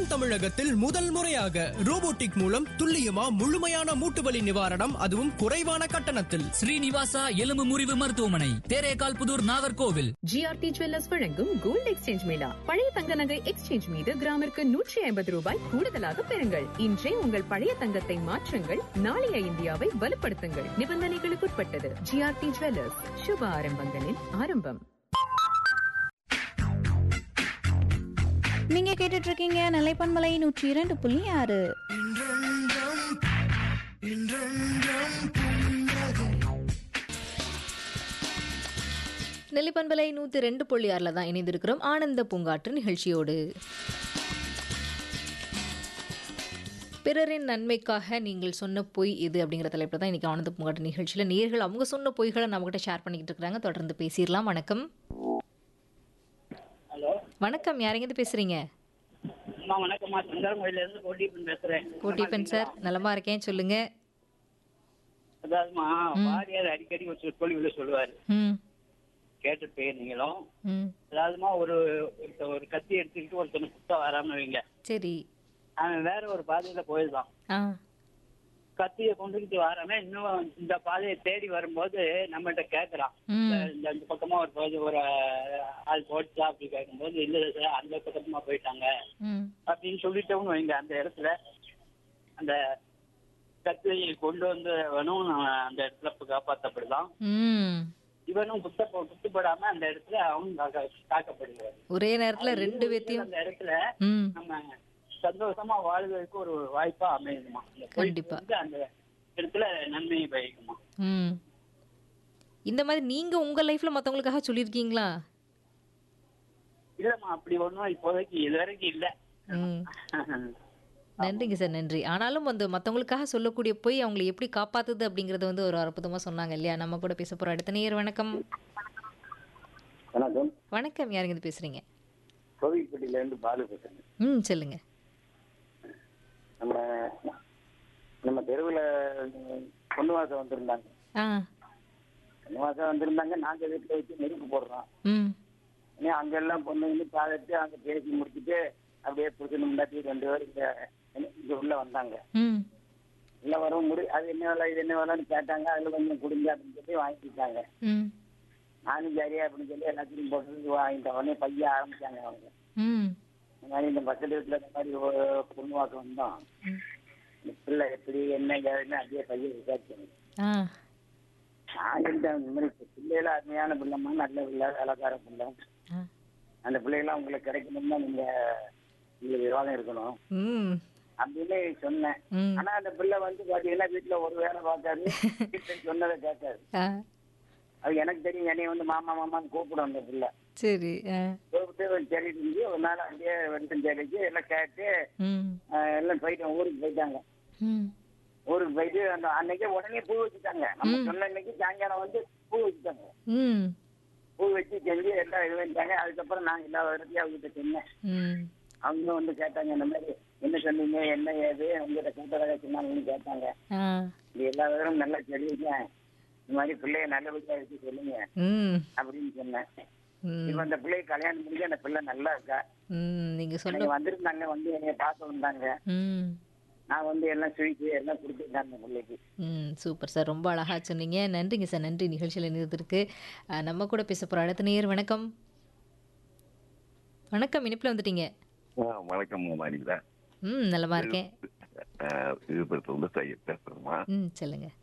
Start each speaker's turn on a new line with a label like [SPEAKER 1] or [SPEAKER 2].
[SPEAKER 1] தென் தமிழகத்தில் முதல் முறையாக ரோபோட்டிக் மூலம் துல்லியமா முழுமையான மூட்டு வலி நிவாரணம் அதுவும் குறைவான கட்டணத்தில்
[SPEAKER 2] ஸ்ரீனிவாசா எலும்பு முறிவு மருத்துவமனை தேரேகால் புதூர் நாகர்கோவில்
[SPEAKER 3] ஜிஆர்டி ஜுவல்லர்ஸ் வழங்கும் கோல்ட் எக்ஸ்சேஞ்ச் மேளா பழைய தங்க நகை எக்ஸ்சேஞ்ச் மீது கிராமிற்கு நூற்றி ஐம்பது ரூபாய் கூடுதலாக பெறுங்கள் இன்றே உங்கள் பழைய தங்கத்தை மாற்றுங்கள் நாளைய இந்தியாவை வலுப்படுத்துங்கள் நிபந்தனைகளுக்குட்பட்டது ஜிஆர்டி ஜுவல்லர்ஸ் சுப ஆரம்பங்களின் ஆரம்பம்
[SPEAKER 4] நீங்க கேட்டுட்டு இருக்கீங்க நிலைப்பன்மலை நூற்றி இரண்டு புள்ளி ஆறு
[SPEAKER 5] நெல்லிப்பண்பலை நூற்றி ரெண்டு புள்ளி ஆறில் தான் இணைந்திருக்கிறோம் ஆனந்த பூங்காற்று நிகழ்ச்சியோடு பிறரின் நன்மைக்காக நீங்கள் சொன்ன பொய் எது அப்படிங்கிற தலைப்பில் தான் இன்றைக்கி ஆனந்த பூங்காற்று நிகழ்ச்சியில் நேர்கள் அவங்க சொன்ன பொய்களை நம்மகிட்ட ஷேர் பண்ணிக்கிட்டு இருக்கிறாங்க தொடர்ந்து பேசிடலாம் வணக்கம்
[SPEAKER 6] ஹலோ
[SPEAKER 5] வணக்கம் யாரெங்கிருந்து பேசுகிறீங்க
[SPEAKER 6] அம்மா வணக்கம்மா சங்கரங்கோயில இருந்து கோட்டிப்பன் பேசுறேன்
[SPEAKER 5] கோட்டிப்பன் சார் நலமா இருக்கேன் சொல்லுங்க
[SPEAKER 6] அதாவதுமா வாரியார் அடிக்கடி ஒரு சொற்பொழிவுல சொல்லுவாரு
[SPEAKER 5] ம்
[SPEAKER 6] கேட்டிருப்பீங்க நீங்களும்
[SPEAKER 5] ம்
[SPEAKER 6] அதாவதுமா ஒரு ஒருத்த- ஒரு கத்தி எடுத்துக்கிட்டு ஒருத்தனை சுத்த வராம வைங்க
[SPEAKER 5] சரி
[SPEAKER 6] அவன் வேற ஒரு பாதையில போயிருந்தான்
[SPEAKER 5] ஆ
[SPEAKER 6] கத்தியை கொண்டுகிட்டு வராம இன்னும் இந்த பாதையை தேடி வரும்போது நம்மகிட்ட கேக்குறான்
[SPEAKER 5] ம்
[SPEAKER 6] இந்த- இந்த இந்த பக்கமா ஒரு போது ஒரு ஆள் போச்சா அப்படி கேட்கும்போது இல்ல சார் அந்த பக்கமா போயிட்டாங்க
[SPEAKER 5] ம்
[SPEAKER 6] அப்படின்னு சொல்லிட்டோம்னு வைங்க அந்த இடத்துல அந்த கத்தியை கொண்டு வந்தவனும் அந்த இடத்துல இப்ப காப்பாற்றப்படுதான்
[SPEAKER 5] ம்
[SPEAKER 6] இவனும் குத்த குத்துப்படாம அந்த இடத்துல அவனும் காக்க- காக்கப்படுகிறார்
[SPEAKER 5] ஒரே நேரத்தில் ரெண்டு பேத்தையும்
[SPEAKER 6] அந்த இடத்துல
[SPEAKER 5] ம்
[SPEAKER 6] நம்ம சந்தோஷமா வாழ்வதற்கு ஒரு வாய்ப்பா அமையுதுமா அந்த பொய்
[SPEAKER 5] கண்டிப்பா.
[SPEAKER 6] வந்து அந்த இடத்துல நன்மையை பயக்குமா
[SPEAKER 5] ம் இந்த மாதிரி நீங்கள் உங்கள் லைஃப்பில் மற்றவங்களுக்காக சொல்லியிருக்கீங்களா
[SPEAKER 6] இல்லம்மா அப்படி ஒண்ணும் இப்போதைக்கு இது வரைக்கும் இல்ல
[SPEAKER 5] ம் நன்றிங்க சார் நன்றி ஆனாலும் வந்து மற்றவங்களுக்காக சொல்லக்கூடிய போய் அவங்களை எப்படி காப்பாத்துது அப்படிங்கறது வந்து ஒரு அற்புதமாக சொன்னாங்க இல்லையா நம்ம கூட பேச போகிற அடுத்த நேர் வணக்கம்
[SPEAKER 7] வணக்கம்
[SPEAKER 5] வணக்கம் யாருங்க இது பேசுகிறீங்க
[SPEAKER 7] கோவில்பட்டியில இருந்து பாலு பேசுறேன்
[SPEAKER 5] ம் சொல்லுங்க
[SPEAKER 7] நம்ம நம்ம தெருவில் பொண்ணு வாசம் வந்திருந்தாங்க
[SPEAKER 5] ஆ
[SPEAKER 7] பொண்ணு வாசம் வந்திருந்தாங்க நாங்க வீட்டுல வச்சு நெருப்பு போடுறோம்
[SPEAKER 5] ம்
[SPEAKER 7] இனி அங்கெல்லாம் பொண்ணுங்க பார்த்துட்டு அங்க பேசி முடிச்சுட்டு அப்படியே புடிச்சு முன்னாடி ரெண்டு பேரும் இங்க இங்க உள்ள வந்தாங்க
[SPEAKER 5] ம்
[SPEAKER 7] உள்ள வரும் முடி அது என்ன வேலை இது என்ன வேலைன்னு கேட்டாங்க அதுல கொஞ்சம் குடிங்க அப்படின்னு சொல்லி வாங்கிட்டாங்க
[SPEAKER 5] ம்
[SPEAKER 7] நானும் சரியா அப்படின்னு சொல்லி எல்லாத்தையும் போட்டு வாங்கிட்டேன் உடனே பைய ஆரம்பிச்சாங்க அவங்க
[SPEAKER 5] ம்
[SPEAKER 7] இந்த மாதிரி இந்த பக்கத்து வீட்டுல இந்த மாதிரி ஒரு பொண்ணு வாக்கம் வந்தோம் இந்த பிள்ளை எப்படி என்ன ஏதுன்னு அப்படியே பையன் விசாரிச்சாங்க
[SPEAKER 5] ஆ
[SPEAKER 7] நான் இருந்தேன் இந்த மாதிரி பிள்ளைகள அருமையான பிள்ளைம்மா நல்ல பிள்ளை வேலைக்கார பிள்ளை
[SPEAKER 5] ஆ
[SPEAKER 7] அந்த பிள்ளைகளாம் உங்களுக்கு கிடைக்கணும்னா நீங்க உங்களுக்கு விவாதம் இருக்கணும்
[SPEAKER 5] ம்
[SPEAKER 7] அப்படின்னு சொன்னேன்
[SPEAKER 5] ம்
[SPEAKER 7] ஆனா அந்த பிள்ளை வந்து பாத்தீங்கன்னா வீட்டுல ஒரு வேலை பார்க்காது வீட்டுல சொன்னதை கேட்காது
[SPEAKER 5] ஆ
[SPEAKER 7] அது எனக்கு தெரியும் என்னைய வந்து மாமா மாமான்னு கூப்பிடும் அந்த பிள்ளை
[SPEAKER 5] சரி ஆ
[SPEAKER 7] கூப்பிட்டு சரி இருந்து ஒரு நாள் அப்படியே வெண்டம் சரிச்சு எல்லாம் கேட்டு
[SPEAKER 5] ம்
[SPEAKER 7] ஆஹ், எல்லாம் போயிட்டோம் ஊருக்கு போயிட்டாங்க
[SPEAKER 5] ம்
[SPEAKER 7] ஊருக்கு போயிட்டு அந்த அன்னைக்கே உடனே பூ வச்சுட்டாங்க நம்ம சொன்ன அன்னைக்கு சாயங்காலம் வந்து பூ வச்சுட்டாங்க
[SPEAKER 5] ம்
[SPEAKER 7] பூ வச்சு செஞ்சு எல்லாம் இது பண்ணிட்டாங்க அதுக்கப்புறம் நான் எல்லா இடத்தையும் அவங்ககிட்ட சொன்னேன்
[SPEAKER 5] ம்
[SPEAKER 7] அவங்க வந்து கேட்டாங்க இந்த மாதிரி என்ன சொன்னீங்க என்ன ஏது உங்ககிட்ட கேட்டதாக சொன்னாங்கன்னு கேட்டாங்க
[SPEAKER 5] ஆ
[SPEAKER 7] இது எல்லா விதமும் நல்லா சொல்லியிருக்கேன் இந்த மாதிரி பிள்ளைய நல்லபடியா வச்சு சொல்லுங்க
[SPEAKER 5] ம்
[SPEAKER 7] அப்படின்னு சொன்னேன்
[SPEAKER 5] ம்
[SPEAKER 7] இப்ப அந்த பிள்ளைய கல்யாணம் பண்ணி அந்த பிள்ளை நல்லா இருக்கா
[SPEAKER 5] ம் நீங்கள் சொன்ன
[SPEAKER 7] எனக்கு வந்திருந்தாங்க வந்து என்னைய பார்க்க வந்தாங்க
[SPEAKER 5] ம்
[SPEAKER 7] நான் வந்து எல்லாம் ஸ்வீட்டு எல்லாம் கொடுத்துட்டேன் அந்த பிள்ளைக்கு
[SPEAKER 5] ம் சூப்பர் சார் ரொம்ப அழகாக சொன்னீங்க நன்றிங்க சார் நன்றி நிகழ்ச்சியில் இருந்திருக்கு அஹ், நம்ம கூட பேச போகிற அடுத்த நேர் வணக்கம் வணக்கம் இனிப்பில் வந்துட்டீங்க
[SPEAKER 8] வணக்கம் மாணிக்கா
[SPEAKER 5] ம் நலமா இருக்கேன்
[SPEAKER 8] விழுப்புரத்துல இருந்து சையத் பேசுறேம்மா
[SPEAKER 5] ம் சொல்லுங்க